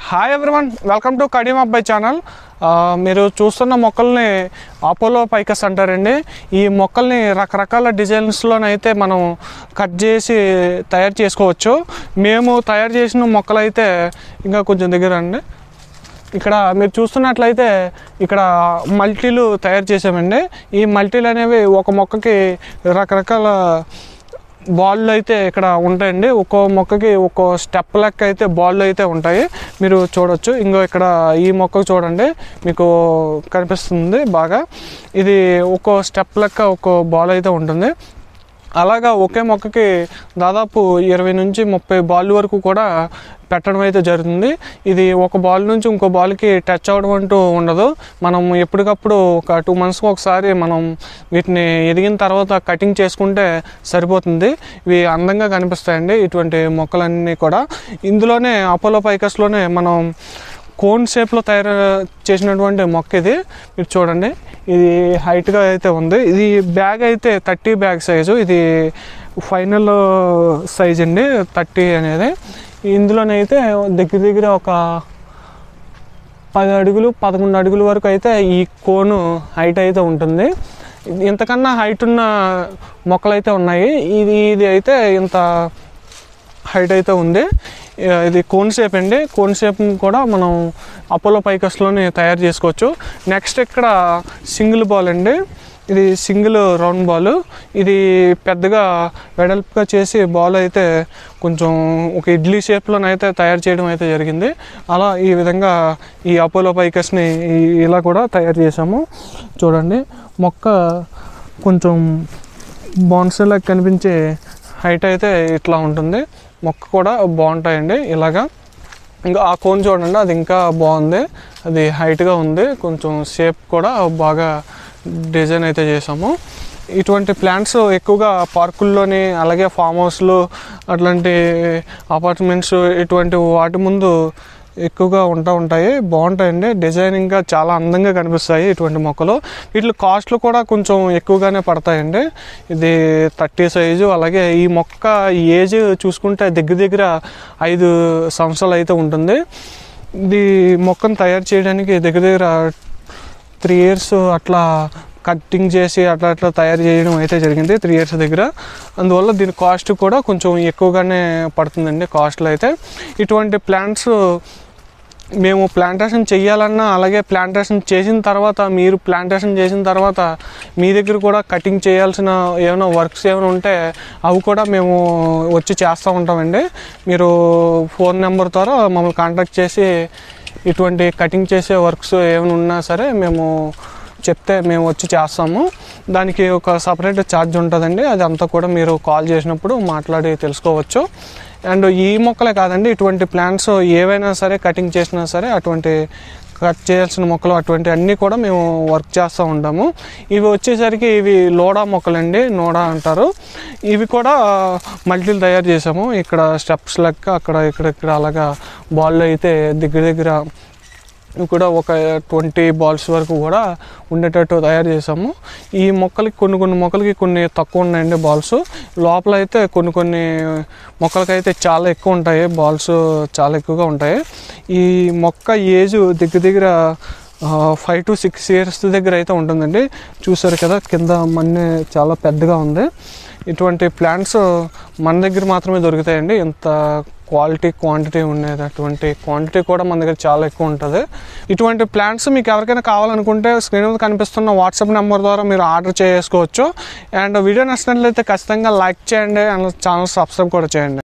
hi everyone welcome to Kadiyam అబ్బాయి channel ఆ, మీరు చూస్తున్న మొక్కల్ని అపోలో పైకస్ అంటారండి ఈ మొక్కల్ని రకరకాల డిజైన్స్లోనైతే మనం కట్ చేసి తయారు చేసుకోవచ్చు మేము తయారు చేసిన మొక్కలు అయితే ఇంకా కొంచెం దగ్గర అండి ఇక్కడ మీరు చూస్తున్నట్లయితే ఇక్కడ మల్టీలు తయారు చేసామండి ఈ మల్టీలు అనేవి ఒక మొక్కకి రకరకాల బాళ్ళు అయితే ఇక్కడ ఉంటాయండి ఒక్కో మొక్కకి ఒక్కో స్టెప్ లెక్క అయితే బాళ్ళు అయితే ఉంటాయి మీరు చూడొచ్చు ఇంకో ఇక్కడ ఈ మొక్కకు చూడండి మీకు కనిపిస్తుంది బాగా ఇది ఒక్కో స్టెప్ లెక్క ఒక్కో బాల్ అయితే ఉంటుంది అలాగా ఒకే మొక్కకి దాదాపు ఇరవై నుంచి ముప్పై బాల్ వరకు కూడా పెట్టడం అయితే జరుగుతుంది ఇది ఒక బాల్ నుంచి ఇంకో బాల్కి టచ్ అవ్వడం అంటూ ఉండదు మనం ఎప్పటికప్పుడు ఒక టూ మంత్స్కి ఒకసారి మనం వీటిని ఎదిగిన తర్వాత కటింగ్ చేసుకుంటే సరిపోతుంది ఇవి అందంగా కనిపిస్తాయండి ఇటువంటి మొక్కలన్నీ కూడా ఇందులోనే అపోలో పైకస్లోనే మనం కోన్ షేప్లో తయారు చేసినటువంటి మొక్క ఇది మీరు చూడండి ఇది హైట్గా అయితే ఉంది ఇది బ్యాగ్ అయితే థర్టీ బ్యాగ్ సైజు ఇది ఫైనల్ సైజ్ అండి థర్టీ అనేది ఇందులోనైతే దగ్గర దగ్గర ఒక పది అడుగులు పదకొండు అడుగుల వరకు అయితే ఈ కోను హైట్ అయితే ఉంటుంది ఇంతకన్నా హైట్ ఉన్న మొక్కలు అయితే ఉన్నాయి ఇది ఇది అయితే ఇంత హైట్ అయితే ఉంది ఆ, ఇది కోన్ షేప్ అండి కోన్ షేప్ కూడా మనం అపోలో పైకస్లోనే తయారు చేసుకోవచ్చు నెక్స్ట్ ఇక్కడ సింగిల్ బాల్ అండి ఇది సింగిల్ రౌండ్ బాల్ ఇది పెద్దగా వెడల్పుగా చేసి బాల్ అయితే కొంచెం ఒక ఇడ్లీ షేప్లోనైతే తయారు చేయడం అయితే జరిగింది అలా ఈ విధంగా ఈ అపోలో పైకస్ని ఈ- ఇలా కూడా తయారు చేసాము చూడండి మొక్క కొంచెం బౌన్సీలా కనిపించే హైట్ అయితే ఇట్లా ఉంటుంది మొక్క కూడా బాగుంటాయండి ఇలాగా ఇంకా ఆ కోన్ చూడండి అది ఇంకా బాగుంది అది హైట్గా ఉంది కొంచెం షేప్ కూడా బాగా డిజైన్ అయితే చేసాము ఇటువంటి ప్లాంట్స్ ఎక్కువగా పార్కుల్లోని అలాగే ఫామ్ హౌస్లు అట్లాంటి అపార్ట్మెంట్స్ ఇటువంటి వాటి ముందు ఎక్కువగా ఉంటా ఉంటాయి బాగుంటాయండి డిజైనింగ్గా చాలా అందంగా కనిపిస్తాయి ఇటువంటి మొక్కలు వీటి కాస్ట్లు కూడా కొంచెం ఎక్కువగానే పడతాయండి ఇది థర్టీ సైజు అలాగే ఈ మొక్క ఏజ్ చూసుకుంటే దగ్గర దగ్గర ఐదు సంవత్సరాలు అయితే ఉంటుంది ఇది మొక్కను తయారు చేయడానికి దగ్గర దగ్గర త్రీ ఇయర్స్ అట్లా కట్టింగ్ చేసి అట్లా అట్లా తయారు చేయడం అయితే జరిగింది త్రీ ఇయర్స్ దగ్గర అందువల్ల దీని కాస్ట్ కూడా కొంచెం ఎక్కువగానే పడుతుందండి కాస్ట్లో అయితే ఇటువంటి ప్లాంట్స్ మేము ప్లాంటేషన్ చేయాలన్నా అలాగే ప్లాంటేషన్ చేసిన తర్వాత మీరు ప్లాంటేషన్ చేసిన తర్వాత మీ దగ్గర కూడా కటింగ్ చేయాల్సిన ఏమైనా వర్క్స్ ఏమైనా ఉంటే అవి కూడా మేము వచ్చి చేస్తూ ఉంటామండి మీరు ఫోన్ నెంబర్ ద్వారా మమ్మల్ని కాంటాక్ట్ చేసి ఇటువంటి కటింగ్ చేసే వర్క్స్ ఏమైనా ఉన్నా సరే మేము చెప్తే మేము వచ్చి చేస్తాము దానికి ఒక సపరేట్ ఛార్జ్ ఉంటుందండి అది అంతా కూడా మీరు కాల్ చేసినప్పుడు మాట్లాడి తెలుసుకోవచ్చు అండ్ ఈ మొక్కలే కాదండి ఇటువంటి ప్లాంట్స్ ఏవైనా సరే కటింగ్ చేసినా సరే అటువంటి కట్ చేయాల్సిన మొక్కలు అటువంటి అన్నీ కూడా మేము వర్క్ చేస్తూ ఉంటాము ఇవి వచ్చేసరికి ఇవి లోడా మొక్కలండి నోడా అంటారు ఇవి కూడా మల్టీలు తయారు చేసాము ఇక్కడ స్టెప్స్ లెక్క అక్కడ ఇక్కడ ఇక్కడ అలాగా బాల్ అయితే దగ్గర దగ్గర ఇవి కూడా ఒక ట్వంటీ బాల్స్ వరకు కూడా ఉండేటట్టు తయారు చేసాము ఈ మొక్కలకి కొన్ని కొన్ని మొక్కలకి కొన్ని తక్కువ ఉన్నాయండి బాల్స్ లోపల అయితే కొన్ని కొన్ని మొక్కలకైతే చాలా ఎక్కువ ఉంటాయి బాల్స్ చాలా ఎక్కువగా ఉంటాయి ఈ మొక్క ఏజ్ దగ్గర దగ్గర ఫైవ్ టు సిక్స్ ఇయర్స్ దగ్గర అయితే ఉంటుందండి చూసారు కదా కింద మన్నే చాలా పెద్దగా ఉంది ఇటువంటి ప్లాంట్స్ మన దగ్గర మాత్రమే దొరుకుతాయండి ఇంత క్వాలిటీ క్వాంటిటీ ఉండేది అటువంటి క్వాంటిటీ కూడా మన దగ్గర చాలా ఎక్కువ ఉంటుంది ఇటువంటి ప్లాంట్స్ మీకు ఎవరికైనా కావాలనుకుంటే స్క్రీన్ మీద కనిపిస్తున్న వాట్సాప్ నెంబర్ ద్వారా మీరు ఆర్డర్ చేసుకోవచ్చు అండ్ వీడియో నచ్చినట్లయితే ఖచ్చితంగా లైక్ చేయండి అండ్ ఛానల్ సబ్స్క్రైబ్ కూడా చేయండి